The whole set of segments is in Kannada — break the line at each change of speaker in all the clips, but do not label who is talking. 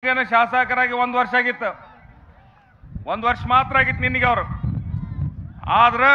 ನಿನ್ಗೇನು ಶಾಸಕರಾಗಿ ಒಂದು ವರ್ಷ ಆಗಿತ್ತು ಒಂದು ವರ್ಷ ಮಾತ್ರ ಆಗಿತ್ತು ನಿನಗೆ ಅವರು ಆದ್ರೆ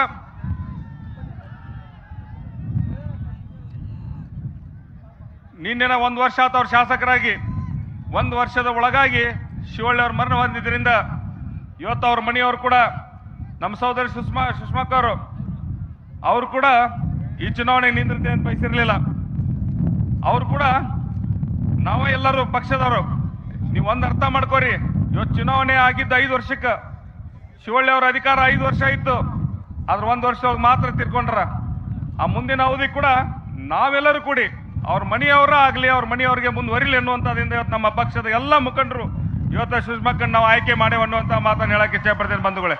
ನಿನ್ನೆನ ಒಂದು ವರ್ಷ ಆತ ಅವ್ರು ಶಾಸಕರಾಗಿ ಒಂದು ವರ್ಷದ ಒಳಗಾಗಿ ಶಿವಳ್ಳಿ ಅವ್ರ ಮರಣ ಹೊಂದಿದ್ರಿಂದ ಇವತ್ತು ಅವ್ರ ಮನೆಯವರು ಕೂಡ ನಮ್ಮ ಸಹೋದರಿ ಸುಷ್ಮಾ ಸುಷ್ಮಾಕ್ ಅವರು ಅವರು ಕೂಡ ಈ ಚುನಾವಣೆಗೆ ನಿಂದಿರ್ತೆ ಅಂತ ಬಯಸಿರ್ಲಿಲ್ಲ ಅವರು ಕೂಡ ನಾವು ಎಲ್ಲರೂ ಪಕ್ಷದವರು ನೀವು ಒಂದು ಅರ್ಥ ಮಾಡ್ಕೋರಿ ಇವತ್ತು ಚುನಾವಣೆ ಆಗಿದ್ದ ಐದು ವರ್ಷಕ್ಕೆ ಶಿವಳ್ಳಿ ಅವರ ಅಧಿಕಾರ ಐದು ವರ್ಷ ಇತ್ತು ಆದ್ರೆ ಒಂದು ವರ್ಷ ಮಾತ್ರ ತಿರ್ಕೊಂಡ್ರ ಆ ಮುಂದಿನ ಅವಧಿ ಕೂಡ ನಾವೆಲ್ಲರೂ ಕೂಡಿ ಅವ್ರ ಮನೆಯವರ ಆಗಲಿ ಅವ್ರ ಮನೆಯವ್ರಿಗೆ ಮುಂದುವರಿಲಿ ಅನ್ನುವಂಥದ್ದಿಂದ ಇವತ್ತು ನಮ್ಮ ಪಕ್ಷದ ಎಲ್ಲ ಮುಖಂಡರು ಇವತ್ತು ಸುಷ್ಮಕ್ಕನ್ನು ನಾವು ಆಯ್ಕೆ ಮಾಡೇವು ಅನ್ನುವಂಥ ಮಾತನ್ನು ಹೇಳಕ್ಕೆ ಇಚ್ಛೆಪಡ್ತೇನೆ ಬಂಧುಗಳೇ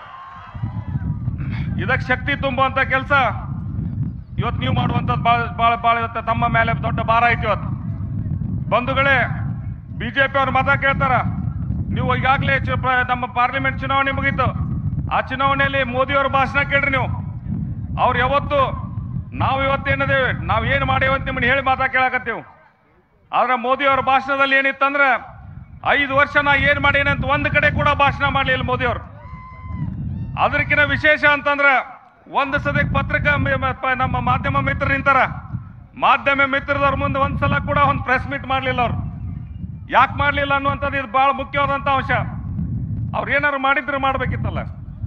ಇದಕ್ಕೆ ಶಕ್ತಿ ತುಂಬುವಂಥ ಕೆಲಸ ಇವತ್ತು ನೀವು ಮಾಡುವಂಥದ್ದು ಭಾಳ ಭಾಳ ಭಾಳ ಇವತ್ತು ತಮ್ಮ ಮೇಲೆ ದೊಡ್ಡ ಭಾರ ಐತಿ ಇವತ್ತು ಬಂಧುಗಳೇ ಬಿಜೆಪಿ ಅವ್ರು ಮತ ಕೇಳ್ತಾರ ನೀವು ಈಗಾಗಲೇ ಚು- ಪ್ರ- ನಮ್ಮ ಪಾರ್ಲಿಮೆಂಟ್ ಚುನಾವಣೆ ಮುಗೀತು ಆ ಚುನಾವಣೆಯಲ್ಲಿ ಮೋದಿ ಅವ್ರ ಭಾಷಣ ಕೇಳ್ರಿ ನೀವು ಅವ್ರು ಯಾವತ್ತು ನಾವು ಇವತ್ತೇನದೇವೆ ನಾವು ಏನು ಮಾಡೇವೆ ಅಂತ ನಿಮ್ಮನ್ನ ಹೇಳಿ ಮಾತಾ ಕೇಳಕತ್ತೀವಿ ಆದ್ರೆ ಮೋದಿ ಅವ್ರ ಭಾಷಣದಲ್ಲಿ ಏನಿತ್ತಂದ್ರೆ ಐದು ವರ್ಷ ನಾ ಏನು ಮಾಡೇನೆ ಅಂತ ಒಂದು ಕಡೆ ಕೂಡ ಭಾಷಣ ಮಾಡಲಿಲ್ಲ ಮೋದಿ ಅವರು ಅದಕ್ಕಿಂತ ವಿಶೇಷ ಅಂತಂದ್ರೆ ಒಂದು ಸದ್ಯಕ್ಕೆ ಪತ್ರಿಕಾ ಮಿ- ಮ- ಪ- ನಮ್ಮ ಮಾಧ್ಯಮ ಮಿತ್ರರು ನಿಂತಾರ ಮಾಧ್ಯಮ ಮಿತ್ರದವ್ರ ಮುಂದೆ ಒಂದ್ಸಲ ಕೂಡ ಒಂದು ಪ್ರೆಸ್ ಮೀಟ್ ಮಾಡಲಿಲ್ಲ ಅವ್ರು ಯಾಕೆ ಮಾಡಲಿಲ್ಲ ಅನ್ನುವಂಥದ್ದು ಇದು ಬಹಳ ಮುಖ್ಯವಾದಂಥ ಅಂಶ ಅವ್ರು ಏನಾರು ಮಾಡಿದ್ರೆ ಮಾಡ್ಬೇಕಿತ್ತಲ್ಲ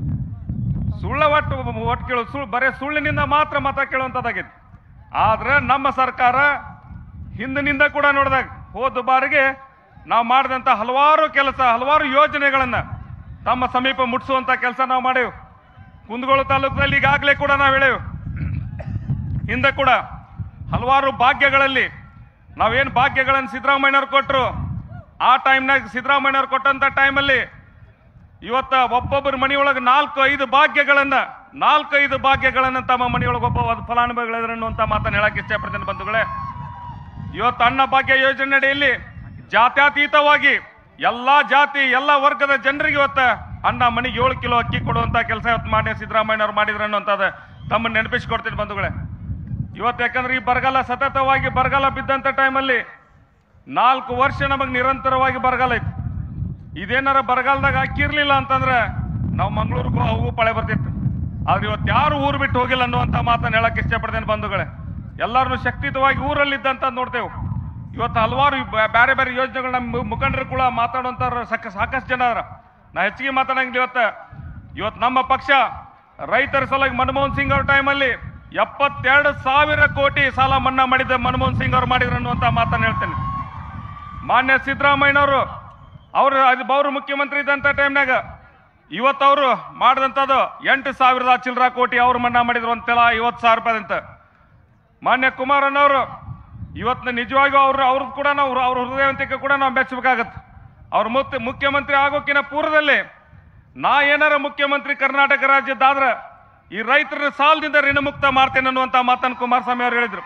ಸುಳ್ಳ ಒಟ್ಟು ಒಟ್ಟು ಕೇಳು ಸುಳ್ಳು ಬರೇ ಸುಳ್ಳಿನಿಂದ ಮಾತ್ರ ಮತ ಕೇಳುವಂಥದ್ದಾಗಿತ್ತು ಆದ್ರೆ ನಮ್ಮ ಸರ್ಕಾರ ಹಿಂದಿನಿಂದ ಕೂಡ ನೋಡಿದಾಗ ಹೋದ ಬಾರಿಗೆ ನಾವು ಮಾಡಿದಂಥ ಹಲವಾರು ಕೆಲಸ ಹಲವಾರು ಯೋಜನೆಗಳನ್ನ ತಮ್ಮ ಸಮೀಪ ಮುಟ್ಟಿಸುವಂತ ಕೆಲಸ ನಾವು ಮಾಡೇವು ಕುಂದಗೋಳ ತಾಲೂಕಿನಲ್ಲಿ ಈಗಾಗಲೇ ಕೂಡ ನಾವು ಹೇಳೇವು ಹಿಂದೆ ಕೂಡ ಹಲವಾರು ಭಾಗ್ಯಗಳಲ್ಲಿ ನಾವೇನು ಭಾಗ್ಯಗಳನ್ನು ಸಿದ್ದರಾಮಯ್ಯವ್ರು ಕೊಟ್ಟರು ಆ ಟೈಮ್ನಾಗ ಸಿದ್ದರಾಮಯ್ಯವ್ರು ಕೊಟ್ಟಂತ ಟೈಮಲ್ಲಿ ಇವತ್ತ ಒಬ್ಬೊಬ್ಬರ ಮನೆಯೊಳಗೆ ನಾಲ್ಕು ಐದು ಭಾಗ್ಯಗಳನ್ನ ನಾಲ್ಕು ಐದು ಭಾಗ್ಯಗಳನ್ನ ತಮ್ಮ ಮನೆಯೊಳಗೆ ಒಬ್ಬ ಒಂದು ಫಲಾನುಭವಿಗಳಿದ್ರು ಅನ್ನುವಂಥ ಮಾತನ್ನು ಹೇಳಕ್ಕೆ ಇಷ್ಟಪಡ್ತೇನೆ ಬಂಧುಗಳೇ ಇವತ್ತು ಅನ್ನ ಭಾಗ್ಯ ಯೋಜನೆ ಅಡಿಯಲ್ಲಿ ಜಾತ್ಯತೀತವಾಗಿ ಎಲ್ಲಾ ಜಾತಿ ಎಲ್ಲ ವರ್ಗದ ಜನರಿಗೆ ಇವತ್ತು ಅನ್ನ ಮನೆಗೆ ಏಳು ಕಿಲೋ ಅಕ್ಕಿ ಕೊಡುವಂತ ಕೆಲಸ ಇವತ್ತು ಮಾನ್ಯ ಸಿದ್ದರಾಮಯ್ಯವ್ರು ಮಾಡಿದ್ರು ಅನ್ನುವಂಥದ್ದು ತಮ್ಮನ್ನು ನೆನಪಿಸ್ಕೊಡ್ತೀನಿ ಬಂಧುಗಳೇ ಇವತ್ತು ಯಾಕಂದ್ರೆ ಈ ಬರಗಾಲ ಸತತವಾಗಿ ಬರಗಾಲ ಬಿದ್ದಂತ ಟೈಮಲ್ಲಿ ನಾಲ್ಕು ವರ್ಷ ನಮಗೆ ನಿರಂತರವಾಗಿ ಬರಗಾಲ ಐತಿ ಇದೇನಾರ ಬರಗಾಲದಾಗ ಅಕ್ಕಿರ್ಲಿಲ್ಲ ಅಂತಂದ್ರೆ ನಾವು ಮಂಗಳೂರಿಗೂ ಹೋಗು ಪಳೆ ಬರ್ತಿತ್ತು ಆದ್ರೆ ಇವತ್ತು ಯಾರು ಊರು ಬಿಟ್ಟು ಹೋಗಿಲ್ಲ ಅನ್ನುವಂಥ ಮಾತನ್ನು ಹೇಳಕ್ ಇಷ್ಟಪಡ್ತೇನೆ ಬಂಧುಗಳೇ ಎಲ್ಲರನ್ನು ಶಕ್ತಿಯುತವಾಗಿ ಊರಲ್ಲಿದ್ದಂತ ನೋಡ್ತೇವೆ ಇವತ್ತು ಹಲವಾರು ಬ- ಬೇರೆ ಬೇರೆ ಯೋಜನೆಗಳು ನಮ್ಮ ಮುಖಂಡರು ಕೂಡ ಮಾತಾಡುವಂತ ಸಾಕ ಸಾಕಷ್ಟು ಜನ ಅದಾರ ನಾ ಹೆಚ್ಚಿಗೆ ಮಾತಾಡಂಗಿಲ್ಲ ಇವತ್ತು ಇವತ್ತು ನಮ್ಮ ಪಕ್ಷ ರೈತರ ಸಲುವಾಗಿ ಮನಮೋಹನ್ ಸಿಂಗ್ ಅವ್ರ ಟೈಮಲ್ಲಿ ಎಪ್ಪತ್ತೆರಡು ಸಾವಿರ ಕೋಟಿ ಸಾಲ ಮನ್ನಾ ಮಾಡಿದ್ದ ಮನಮೋಹನ್ ಸಿಂಗ್ ಅವ್ರು ಮಾಡಿದ್ರು ಅನ್ನುವಂಥ ಮಾತನ್ನು ಹೇಳ್ತೇನೆ ಮಾನ್ಯ ಸಿದ್ದರಾಮಯ್ಯನವರು ಅವರು ಅದು ಅವರು ಮುಖ್ಯಮಂತ್ರಿ ಇದ್ದಂಥ ಟೈಮ್ನಾಗ ಇವತ್ತು ಅವರು ಮಾಡಿದಂಥದ್ದು ಎಂಟು ಸಾವಿರದ ಚಿಲ್ಲರ ಕೋಟಿ ಅವ್ರು ಮನ್ನಾ ಮಾಡಿದ್ರು ಅಂತೆಲ್ಲ ಐವತ್ತು ಸಾವಿರ ರೂಪಾಯಿ ಅಂತ ಮಾನ್ಯ ಕುಮಾರಣ್ಣವರು ಇವತ್ತು ನಿಜವಾಗಿಯೂ ಅವರು ಅವ್ರದ್ದು ಕೂಡ ನಾವು ಅವ್ರ ಹೃದಯವಂತಿಕೆ ಕೂಡ ನಾವು ಮೆಚ್ಚಬೇಕಾಗತ್ತೆ ಅವ್ರ ಮುಖ್ಯ ಮುಖ್ಯಮಂತ್ರಿ ಆಗೋಕಿನ ಪೂರ್ವದಲ್ಲಿ ನಾ ಏನಾರ ಮುಖ್ಯಮಂತ್ರಿ ಕರ್ನಾಟಕ ರಾಜ್ಯದಾದ್ರೆ ಈ ರೈತರ ಸಾಲದಿಂದ ಋಣಮುಕ್ತ ಮಾಡ್ತೇನೆ ಅನ್ನುವಂಥ ಮಾತನ್ನು ಕುಮಾರಸ್ವಾಮಿ ಅವರು ಹೇಳಿದ್ರು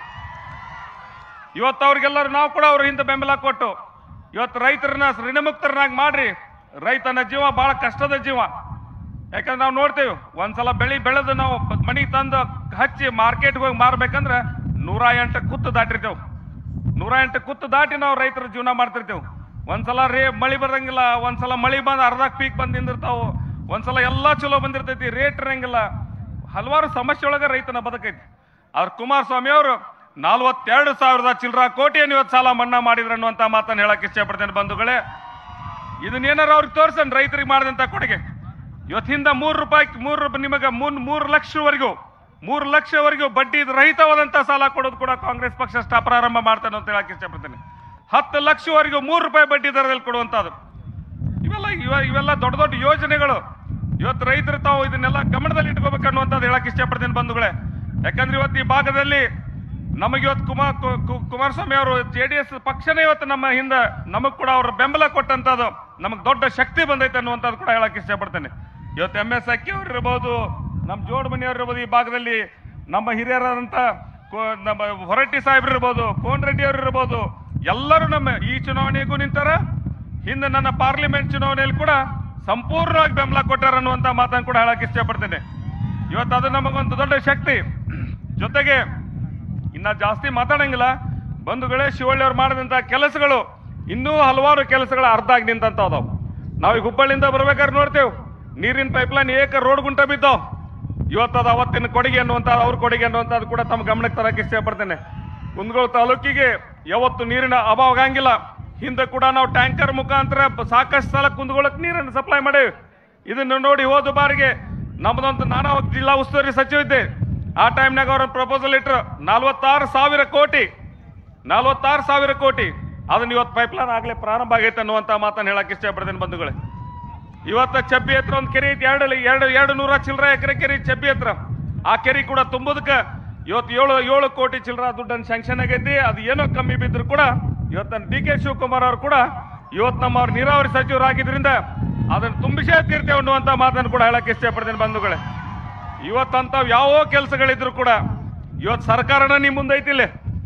ಇವತ್ತು ಅವ್ರಿಗೆಲ್ಲರೂ ನಾವು ಕೂಡ ಅವ್ರ ಹಿಂದೆ ಬೆಂಬಲ ಕೊಟ್ಟು ಇವತ್ತು ರೈತರನ್ನ ಋಣಮುಕ್ತರನ್ನಾಗಿ ಮಾಡ್ರಿ ರೈತನ ಜೀವ ಬಹಳ ಕಷ್ಟದ ಜೀವ ಯಾಕಂದ್ರೆ ನಾವು ನೋಡ್ತೇವೆ ಒಂದ್ಸಲ ಬೆಳಿ ಬೆಳೆದು ನಾವು ಮನೆಗೆ ತಂದು ಹಚ್ಚಿ ಮಾರ್ಕೆಟ್ಗೆ ಹೋಗಿ ಮಾರ್ಬೇಕಂದ್ರೆ ನೂರ ಎಂಟು ಕುತ್ತು ದಾಟಿರ್ತೇವೆ ನೂರ ಎಂಟು ಕುತ್ತು ದಾಟಿ ನಾವು ರೈತರ ಜೀವನ ಮಾಡ್ತಿರ್ತೇವೆ ಒಂದ್ಸಲ ರೇ ಮಳಿ ಬರಂಗಿಲ್ಲ ಒಂದ್ಸಲ ಮಳಿ ಬಂದು ಅರ್ಧ ಪೀಕ್ ಬಂದು ನಿಂದಿರ್ತಾವು ಒಂದ್ಸಲ ಎಲ್ಲ ಚಲೋ ಬಂದಿರ್ತೈತಿ ರೇಟ್ ಇರಂಗಿಲ್ಲ ಹಲವಾರು ಸಮಸ್ಯೆ ಒಳಗೆ ರೈತನ ಬದುಕೈತಿ ಆದ್ರೆ ಕುಮಾರಸ್ವಾಮಿ ಅವರು ನಲ್ವತ್ತೆರಡು ಸಾವಿರದ ಚಿಲ್ಲರ ಕೋಟಿಯನ್ನು ಇವತ್ತು ಸಾಲ ಮನ್ನಾ ಮಾಡಿದ್ರು ಅನ್ನುವಂಥ ಮಾತನ್ನು ಹೇಳಕ್ ಇಷ್ಟಪಡ್ತೇನೆ ಬಂಧುಗಳೇ ಇದನ್ನೇನಾರ ಅವ್ರಿಗೆ ತೋರ್ಸನ್ ರೈತರಿಗೆ ಮಾಡಿದಂಥ ಕೊಡುಗೆ ಇವತ್ತಿಂದ ಮೂರು ರೂಪಾಯಿ ಮೂರು ರೂಪಾಯಿ ನಿಮಗೆ ಮುನ್ ಮೂರು ಲಕ್ಷವರೆಗೂ ಮೂರು ಲಕ್ಷವರೆಗೂ ಬಡ್ಡಿ ರಹಿತವಾದಂಥ ಸಾಲ ಕೊಡೋದು ಕೂಡ ಕಾಂಗ್ರೆಸ್ ಪಕ್ಷ ಸ್ಟಾ ಪ್ರಾರಂಭ ಮಾಡ್ತಾನೆ ಅಂತ ಹೇಳಕ್ ಇಷ್ಟಪಡ್ತೇನೆ ಹತ್ತು ಲಕ್ಷವರೆಗೂ ಮೂರು ರೂಪಾಯಿ ಬಡ್ಡಿ ದರದಲ್ಲಿ ಕೊಡುವಂಥದ್ದು ಇವೆಲ್ಲ ಇವ- ಇವೆಲ್ಲ ದೊಡ್ಡ ದೊಡ್ಡ ಯೋಜನೆಗಳು ಇವತ್ತು ರೈತರು ತಾವು ಇದನ್ನೆಲ್ಲ ಗಮನದಲ್ಲಿ ಇಟ್ಕೋಬೇಕು ಅನ್ನುವಂಥದ್ದು ಹೇಳಕ್ ಇಷ್ಟಪಡ್ತೇನೆ ಬಂಧುಗಳೇ ಯಾಕಂದ್ರೆ ಇವತ್ತು ಈ ಭಾಗದಲ್ಲಿ ನಮಗೆ ಇವತ್ತು ಕುಮಾರ್ ಕು- ಕು- ಕುಮಾರಸ್ವಾಮಿ ಅವರು ಜೆ ಡಿ ಎಸ್ ಪಕ್ಷನೇ ಇವತ್ತು ನಮ್ಮ ಹಿಂದೆ ನಮಗ್ ಕೂಡ ಅವ್ರ ಬೆಂಬಲ ಕೊಟ್ಟಂತದ್ದು ನಮಗೆ ದೊಡ್ಡ ಶಕ್ತಿ ಬಂದೈತೆ ಅನ್ನುವಂಥದ್ದು ಕೂಡ ಹೇಳಕ್ ಇಷ್ಟಪಡ್ತೇನೆ ಇವತ್ತು ಎಂ ಎಸ್ ಅಕ್ಕಿ ಅವ್ರು ಇರ್ಬೋದು ನಮ್ಮ ಜೋಡ್ಮಣಿಯವ್ರು ಇರ್ಬೋದು ಈ ಭಾಗದಲ್ಲಿ ನಮ್ಮ ಹಿರಿಯರಾದಂಥ ಕೋ- ನಮ್ಮ ಹೊರಟ್ಟಿ ಸಾಹೇಬ್ರು ಇರ್ಬೋದು ಕೋನ್ ರೆಡ್ಡಿ ಅವರು ಇರ್ಬೋದು ಎಲ್ಲರೂ ನಮ್ಮ ಈ ಚುನಾವಣೆಗೂ ನಿಂತಾರ ಹಿಂದೆ ನನ್ನ ಪಾರ್ಲಿಮೆಂಟ್ ಚುನಾವಣೆಯಲ್ಲಿ ಕೂಡ ಸಂಪೂರ್ಣವಾಗಿ ಬೆಂಬಲ ಕೊಟ್ಟಾರ ಅನ್ನುವಂಥ ಮಾತನ್ನು ಕೂಡ ಹೇಳಕ್ ಇಷ್ಟಪಡ್ತೇನೆ ಇವತ್ತು ಅದು ನಮಗೊಂದು ದೊಡ್ಡ ಶಕ್ತಿ ಜೊತೆಗೆ ಇನ್ನ ಜಾಸ್ತಿ ಮಾತಾಡಂಗಿಲ್ಲ ಬಂಧುಗಳೇ ಶಿವಳ್ಳಿ ಅವ್ರು ಮಾಡಿದಂಥ ಕೆಲಸಗಳು ಇನ್ನೂ ಹಲವಾರು ಕೆಲಸಗಳ ಅರ್ಧ ಆಗಿ ನಿಂತಂತ ಅದಾವ ನಾವೀಗ ಹುಬ್ಬಳ್ಳಿಯಿಂದ ಬರ್ಬೇಕಾದ್ರೆ ನೋಡ್ತೇವೆ ನೀರಿನ ಪೈಪ್ಲೈನ್ ಏಕ ರೋಡ್ ಗುಂಟ ಬಿದ್ದಾವ್ ಇವತ್ತದ ಅವತ್ತಿನ ಕೊಡುಗೆ ಅನ್ನುವಂತ ಅವ್ರ ಕೊಡುಗೆ ಅನ್ನುವಂಥದ್ದು ಕೂಡ ತಮ್ಮ ಗಮನಕ್ಕೆ ತರಕ್ಕೆ ಇಷ್ಟಪಡ್ತೇನೆ ಕುಂದಗೋಳ ತಾಲೂಕಿಗೆ ಯಾವತ್ತು ನೀರಿನ ಅಭಾವ ಆಗಂಗಿಲ್ಲ ಹಿಂದೆ ಕೂಡ ನಾವು ಟ್ಯಾಂಕರ್ ಮುಖಾಂತರ ಬ- ಸಾಕಷ್ಟು ಸಲ ಕುಂದಗೋಳಕ್ಕೆ ನೀರನ್ನು ಸಪ್ಲೈ ಮಾಡೇವಿ ಇದನ್ನು ನೋಡಿ ಹೋದ ಬಾರಿಗೆ ನಮ್ಮದೊಂದು ನಾನಾ ಜಿಲ್ಲಾ ಉಸ್ತುವಾರಿ ಸಚಿವ ಇದ್ದೆ ಆ ಟೈಮ್ನಾಗ ಅವ್ರ ಪ್ರಪೋಸಲ್ ಇಟ್ರು ನಲ್ವತ್ತಾರು ಸಾವಿರ ಕೋಟಿ ನಲ್ವತ್ತಾರು ಸಾವಿರ ಕೋಟಿ ಅದನ್ನ ಇವತ್ತು ಪೈಪ್ಲೈನ್ ಆಗ್ಲೇ ಪ್ರಾರಂಭ ಆಗೈತೆ ಅನ್ನುವಂತ ಮಾತನ್ನ ಹೇಳಕ್ ಇಷ್ಟಪಡ್ತೇನೆ ಬಂಧುಗಳೇ ಇವತ್ತ ಚಬ್ಬಿ ಹತ್ರ ಒಂದು ಕೆರೆ ಐತಿ ಎರಡು ಎರಡು ಎರಡು ನೂರ ಚಿಲ್ಲರ ಎಕರೆ ಕೆರೆ ಐತಿ ಚಬ್ಬಿ ಹತ್ರ ಆ ಕೆರೆ ಕೂಡ ತುಂಬುದಕ್ಕೆ ಇವತ್ತು ಏಳು ಏಳು ಕೋಟಿ ಚಿಲ್ಲರ ದುಡ್ಡನ್ನು ಶಾಂಕ್ಷನ್ ಆಗೈತಿ ಅದು ಏನೋ ಕಮ್ಮಿ ಬಿದ್ರು ಕೂಡ ಇವತ್ತು ಡಿ ಕೆ ಶಿವಕುಮಾರ್ ಅವರು ಕೂಡ ಇವತ್ತು ನಮ್ಮ ಅವ್ರ ನೀರಾವರಿ ಸಚಿವರಾಗಿದ್ರಿಂದ ಅದನ್ನು ತುಂಬಿಸೇ ತೀರ್ತೇವೆ ಅನ್ನುವಂತ ಮಾತನ್ನು ಕೂಡ ಹೇಳಕ್ ಇಷ್ಟಪಡ್ತೇನೆ ಬಂಧುಗಳೇ ಇವತ್ತಂತಾವ್ ಯಾವ ಕೆಲಸಗಳಿದ್ರು ಕೂಡ ಇವತ್ತು ಸರ್ಕಾರನ ನಿಮ್ ಮುಂದೆ ಐತಿಲ್ಲ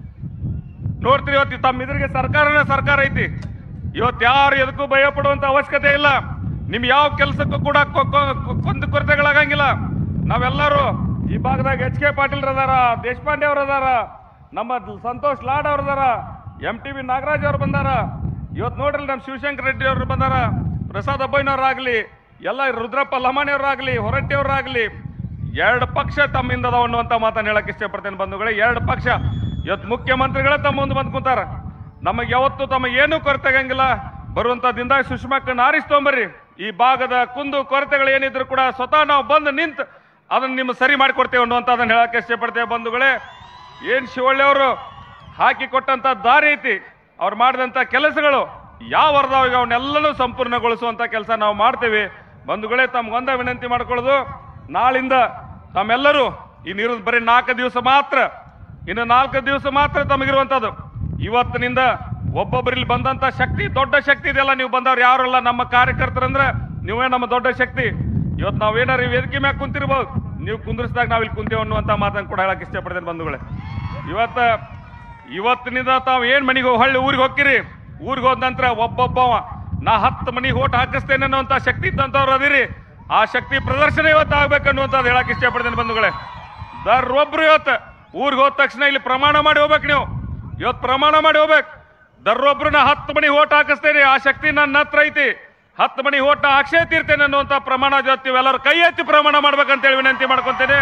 ನೋಡ್ತೀರಿ ಇವತ್ತು ತಮ್ಮ ಎದುರಿಗೆ ಸರ್ಕಾರನೇ ಸರ್ಕಾರ ಐತಿ ಇವತ್ತು ಯಾರು ಎದಕ್ಕೂ ಭಯ ಪಡುವಂತ ಅವಶ್ಯಕತೆ ಇಲ್ಲ ನಿಮ್ ಯಾವ ಕೆಲಸಕ್ಕೂ ಕೂಡ ಕೊ- ಕೊ- ಕೊ- ಕೊಂದು ಕೊರತೆಗಳಾಗಂಗಿಲ್ಲ ನಾವೆಲ್ಲರೂ ಈ ಭಾಗದಾಗ ಎಚ್ ಕೆ ಪಾಟೀಲ್ ಅದಾರ ದೇಶಪಾಂಡೆ ಅವ್ರ ಅದಾರ ನಮ್ಮ ಸಂತೋಷ್ ಲಾಡ್ ಅವ್ರ ಅದಾರ ಎಂ ಟಿ ವಿ ನಾಗರಾಜ್ ಅವ್ರು ಬಂದಾರ ಇವತ್ತು ನೋಡ್ರಿ ನಮ್ಮ ಶಿವಶಂಕರ್ ರೆಡ್ಡಿ ಅವರು ಬಂದಾರ ಪ್ರಸಾದ್ ಅಬ್ಬಯ್ಯನವ್ರಾಗ್ಲಿ ಎಲ್ಲ ರುದ್ರಪ್ಪ ಲಮಾಣಿಯವರಾಗ್ಲಿ ಹೊರಟ್ಟಿಯವರಾಗ್ಲಿ ಎರಡು ಪಕ್ಷ ತಮ್ಮಿಂದ ಅದಾವ ಅನ್ನುವಂತ ಮಾತನ್ನ ಹೇಳಕ್ ಇಷ್ಟಪಡ್ತೇನೆ ಬಂಧುಗಳೇ ಎರಡು ಪಕ್ಷ ಇವತ್ತು ಮುಖ್ಯಮಂತ್ರಿಗಳೇ ತಮ್ಮ ಮುಂದೆ ಬಂದ್ ಕುಂತಾರ ನಮಗೆ ಯಾವತ್ತು ತಮ್ಮ ಏನೂ ಕೊರತೆ ಆಗಂಗಿಲ್ಲ ಬರುವಂತ ದಿನದಾಗ ಸುಷ್ಮಾಕ್ಕನ್ನ ಆರಿಸ್ತೊಂಬರ್ರಿ ಈ ಭಾಗದ ಕುಂದು ಕೊರತೆಗಳು ಏನಿದ್ರು ಕೂಡ ಸ್ವತಃ ನಾವು ಬಂದು ನಿಂತು ಅದನ್ನ ನಿಮ್ಮ ಸರಿ ಮಾಡಿಕೊಡ್ತೇವೆ ಅನ್ನುವಂಥದ್ದನ್ನ ಹೇಳಕ್ ಇಷ್ಟಪಡ್ತೇವೆ ಬಂಧುಗಳೇ ಏನ್ ಶಿವಳ್ಳಿ ಅವರು ಹಾಕಿ ಕೊಟ್ಟಂತ ದಾರಿ ಐತಿ ಅವ್ರು ಮಾಡಿದಂತ ಕೆಲಸಗಳು ಯಾವ ಅರ್ಧಾವ ಅವನ್ನೆಲ್ಲನೂ ಸಂಪೂರ್ಣಗೊಳಿಸುವಂತ ಕೆಲಸ ನಾವು ಮಾಡ್ತೇವೆ ಬಂಧುಗಳೇ ತಮ್ಗೊಂದ ವಿನಂತಿ ಮಾಡ್ಕೊಳ್ಳೋದು ನಾಳಿಂದ ತಮ್ಮೆಲ್ಲರೂ ಈ ನೀರು ಬರೀ ನಾಲ್ಕು ದಿವಸ ಮಾತ್ರ ಇನ್ನು ನಾಲ್ಕು ದಿವಸ ಮಾತ್ರ ತಮಗಿರುವಂತದ್ದು ಇವತ್ತಿನಿಂದ ಒಬ್ಬೊಬ್ಬರಲ್ಲಿ ಬಂದಂತ ಶಕ್ತಿ ದೊಡ್ಡ ಶಕ್ತಿ ಇದೆಯಲ್ಲ ನೀವು ಬಂದವ್ರು ಯಾರಲ್ಲ ನಮ್ಮ ಕಾರ್ಯಕರ್ತರಂದ್ರೆ ನೀವೇ ನಮ್ಮ ದೊಡ್ಡ ಶಕ್ತಿ ಇವತ್ತು ನಾವೇನಾರು ಈ ವೇದಿಕೆ ಮ್ಯಾಗ ಕುಂತಿರ್ಬೋದು ನೀವು ಕುಂದ್ರಿಸಿದಾಗ ನಾವಿಲ್ಲಿ ಕುಂತೇವೆ ಅನ್ನುವಂತ ಮಾತನ್ನು ಕೂಡ ಹೇಳಕ್ ಇಷ್ಟಪಡ್ತೇನೆ ಬಂಧುಗಳೇ ಇವತ್ತ ಇವತ್ತಿನಿಂದ ತಾವು ಏನ್ ಮನೆಗೆ ಹೊಳ್ಳಿ ಊರಿಗೆ ಹೋಗ್ಕಿರಿ ಊರಿಗೆ ಹೋದ ನಂತರ ಒಬ್ಬೊಬ್ಬವ ನಾ ಹತ್ತು ಮನಿಗೆ ಓಟ್ ಹಾಕಿಸ್ತೇನೆ ಅನ್ನುವಂತ ಶಕ್ತಿ ಇದ್ದಂಥವ್ರು ಅದಿರಿ ಆ ಶಕ್ತಿ ಪ್ರದರ್ಶನ ಇವತ್ತು ಆಗ್ಬೇಕು ಅನ್ನುವಂಥದ್ದು ಹೇಳಕ್ ಇಷ್ಟಪಡ್ತೇನೆ ಬಂಧುಗಳೇ ದರ್ರೊಬ್ರು ಇವತ್ತು ಊರಿಗೆ ಹೋದ ತಕ್ಷಣ ಇಲ್ಲಿ ಪ್ರಮಾಣ ಮಾಡಿ ಹೋಗ್ಬೇಕು ನೀವು ಇವತ್ತು ಪ್ರಮಾಣ ಮಾಡಿ ಹೋಗ್ಬೇಕು ದರ್ರೊಬ್ರನ್ನ ಹತ್ತು ಮನಿ ಓಟ್ ಹಾಕಿಸ್ತೇನೆ ಆ ಶಕ್ತಿ ನನ್ನ ಹತ್ರ ಐತಿ ಹತ್ತು ಮನಿ ಓಟ್ ಹಾಕ್ಸೇ ತೀರ್ತೇನೆ ಅನ್ನುವಂತ ಪ್ರಮಾಣ ಜೊತೆ ಎಲ್ಲರೂ ಕೈ ಎತ್ತಿ ಪ್ರಮಾಣ ಮಾಡ್ಬೇಕಂತೇಳಿ ವಿನಂತಿ ಮಾಡ್ಕೊಂತೇನೆ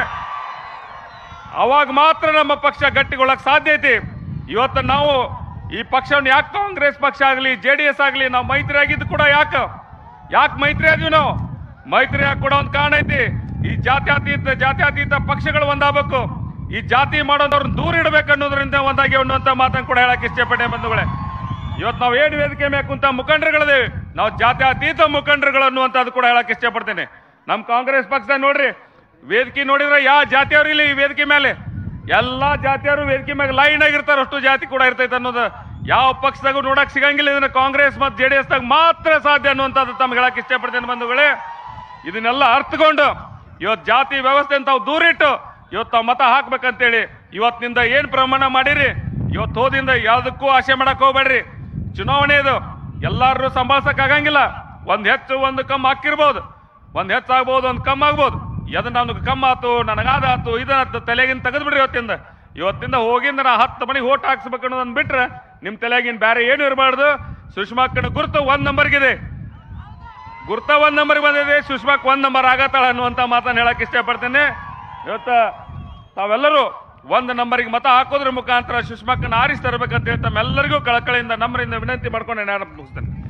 ಅವಾಗ ಮಾತ್ರ ನಮ್ಮ ಪಕ್ಷ ಗಟ್ಟಿಗೊಳ್ಳಕ್ ಸಾಧ್ಯ ಐತಿ ಇವತ್ತು ನಾವು ಈ ಪಕ್ಷವನ್ನು ಯಾಕೆ ಕಾಂಗ್ರೆಸ್ ಪಕ್ಷ ಆಗಲಿ ಜೆ ಡಿ ಎಸ್ ಆಗಲಿ ನಾವು ಮೈತ್ರಿ ಆಗಿದ್ದು ಕೂಡ ಯಾಕೆ ಯಾಕೆ ಮೈತ್ರಿ ಆದ್ವಿ ನಾವು ಮೈತ್ರಿ ಆಗಿ ಕೂಡ ಒಂದು ಕಾರಣ ಐತಿ ಈ ಜಾತ್ಯತೀತ ಜಾತ್ಯತೀತ ಪಕ್ಷಗಳು ಒಂದಾಗಬೇಕು ಈ ಜಾತಿ ಮಾಡೋದವ್ರನ್ನ ದೂರ ಇಡಬೇಕು ಅನ್ನೋದ್ರಿಂದ ಒಂದಾಗಿ ಅನ್ನುವಂತ ಮಾತನ್ನು ಕೂಡ ಹೇಳಕ್ ಇಷ್ಟಪಟ್ಟೆ ಬಂಧುಗಳೇ ಇವತ್ತು ನಾವು ಏನು ವೇದಿಕೆ ಮೇಲೆ ಕುಂತ ಮುಖಂಡರುಗಳಿದೇವೆ ನಾವು ಜಾತ್ಯತೀತ ಮುಖಂಡರುಗಳು ಅನ್ನುವಂಥದ್ದು ಕೂಡ ಹೇಳಕ್ ಇಷ್ಟಪಡ್ತೇನೆ ನಮ್ಮ ಕಾಂಗ್ರೆಸ್ ಪಕ್ಷ ನೋಡ್ರಿ ವೇದಿಕೆ ನೋಡಿದ್ರೆ ಯಾವ ಜಾತಿಯವರು ಇಲ್ಲ ಈ ವೇದಿಕೆ ಮೇಲೆ ಎಲ್ಲಾ ಜಾತಿಯವರು ವೇದಿಕೆ ಮೇಲೆ ಲೈನ್ ಆಗಿರ್ತಾರೆ ಅಷ್ಟು ಜಾತಿ ಕೂಡ ಇರ್ತೈತೆ ಅನ್ನೋದು ಯಾವ ಪಕ್ಷದಾಗೂ ನೋಡಕ್ ಸಿಗಂಗಿಲ್ಲ ಇದನ್ನ ಕಾಂಗ್ರೆಸ್ ಮತ್ತು ಜೆ ಡಿ ಎಸ್ ದಾಗ ಮಾತ್ರ ಸಾಧ್ಯ ಅನ್ನುವಂಥದ್ದು ತಮ್ಗೆ ಹೇಳಕ್ ಇಷ್ಟಪಡ್ತೇನೆ ಬಂಧುಗಳೇ ಇದನ್ನೆಲ್ಲ ಅರ್ಥಕೊಂಡು ಇವತ್ತು ಜಾತಿ ವ್ಯವಸ್ಥೆ ತಾವು ದೂರಿಟ್ಟು ಇವತ್ತು ತಾವು ಮತ ಹಾಕ್ಬೇಕಂತೇಳಿ ಇವತ್ತಿನಿಂದ ಏನ್ ಪ್ರಮಾಣ ಮಾಡಿರಿ ಇವತ್ತು ಹೋದಿಂದ ಯಾವ್ದಕ್ಕೂ ಆಸೆ ಮಾಡಕ್ ಹೋಗ್ಬೇಡ್ರಿ ಚುನಾವಣೆ ಇದು ಎಲ್ಲಾರು ಸಂಭಾಳ್ಸಕ್ ಆಗಂಗಿಲ್ಲ ಒಂದ್ ಹೆಚ್ಚು ಒಂದು ಕಮ್ಮಿ ಹಾಕಿರ್ಬೋದು ಒಂದ್ ಹೆಚ್ಚಾಗ್ಬೋದು ಒಂದ್ ಕಮ್ಮಿ ಆಗ್ಬೋದು ಎದ್ ನನಗೆ ಕಮ್ಮ ಆತು ನನಗಾದ ಆತು ಇದನ್ನ ತಲೆಗಿನ ತೆಗೆದ್ಬಿಡ್ರಿ ಇವತ್ತಿಂದ ಇವತ್ತಿಂದ ಹೋಗಿಂದ ನಾ ಹತ್ತು ಮನೆಗೆ ಓಟ್ ಹಾಕ್ಸ್ಬೇಕು ಅನ್ನೋದನ್ನ ಬಿಟ್ರೆ ನಿಮ್ ತಲೆಗಿನ ಬೇರೆ ಏನು ಇರಬಾರ್ದು ಸುಷ್ಮಾಕ್ಕನ ಗುರುತು ಒಂದ್ ನಂಬರ್ಗಿದೆ ಗುರ್ತ ಒಂದ್ ನಂಬರ್ ಬಂದಿದೆ ಸುಷ್ಮಾಕ್ ಒಂದ್ ನಂಬರ್ ಆಗತ್ತಾಳ ಅನ್ನುವಂತ ಮಾತನ್ನ ಹೇಳಕ್ ಇಷ್ಟಪಡ್ತೇನೆ ಇವತ್ತ ತಾವೆಲ್ಲರೂ ಒಂದ್ ನಂಬರಿಗೆ ಮತ ಹಾಕೋದ್ರ ಮುಖಾಂತರ ಸುಷ್ಮಾಕ್ಕನ್ನ ಆರಿಸಿ ತರಬೇಕಂತ ಹೇಳಿ ತಮ್ಮೆಲ್ಲರಿಗೂ ಕಳಕಳಿಯಿಂದ ನಮ್ಮರಿಂದ ವಿನಂತಿ ಮಾಡ್ಕೊಂಡು ನಾನು ಮುಗಿಸ್ತೇನೆ